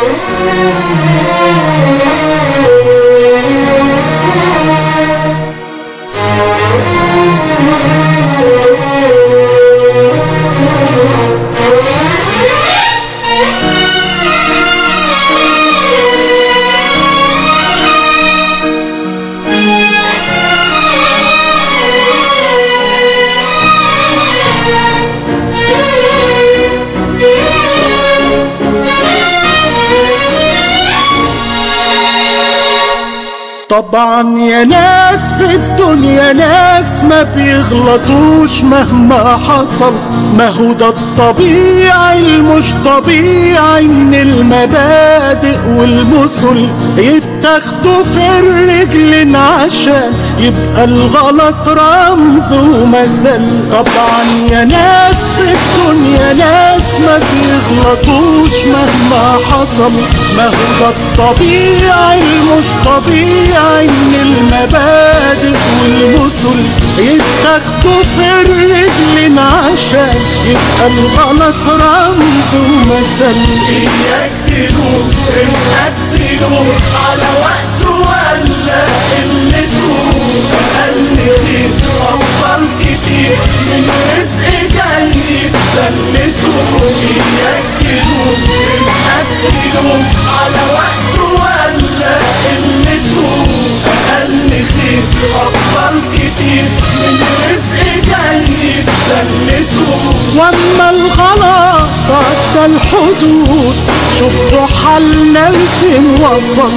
طبعا يا ناس في الدنيا ناس ما بيغلطوش مهما حصل ما هو ده الطبيعي المش طبيعي ان المبادئ والمثل يتاخدوا في الرجل عشان يبقى الغلط رمز ومثل طبعا يا ناس في الدنيا ناس ما بيغلطوش مهما حصل ما هو ده الطبيعي المش طبيعي ان المبادئ والمثل يتاخدوا في الرجل عشان يبقى الغلط رمز ومثل اياك تلوم رزقك سلوم على وقته ولا قلته اقل خير افضل كتير من رزق جاي بسلته اياك تلوم رزقك سلوم على وقته ولا قلته اقل خير افضل كتير من رزق جاي بسلته واما الغلط عدى الحدود شفتوا حالنا لفين وصل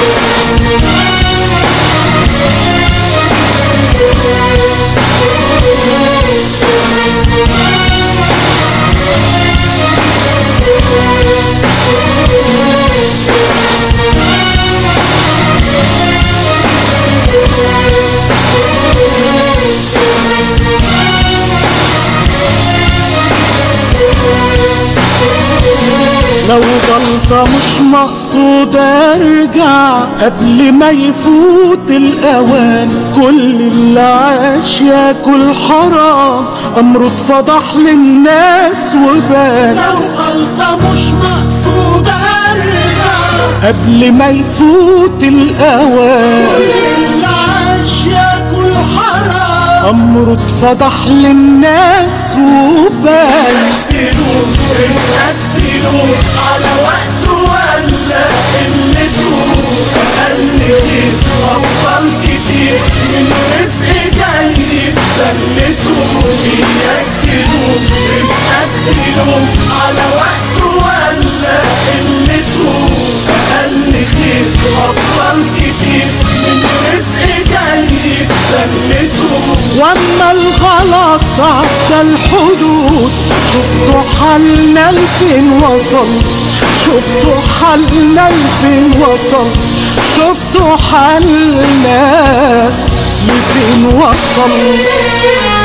لو غلطة مش مقصودة ارجع قبل ما يفوت الأوان كل اللي عاش ياكل حرام أمره اتفضح للناس وبان لو غلطة مش مقصودة ارجع قبل ما يفوت الأوان اللي عاش ياكل حرام أمره اتفضح للناس وبان تلوم رزقك سلوم على وقته ولا قلته اقل خير افضل كتير من رزق جاي بسلته اياك تلوم رزقك سلوم على وقته ولا قلته اقل خير افضل كتير من رزق جاي بسلته واما الغلط عدى الحدود شفتوا حالنا لفين وصل شفتوا حالنا لفين وصل شفتوا حالنا لفين وصل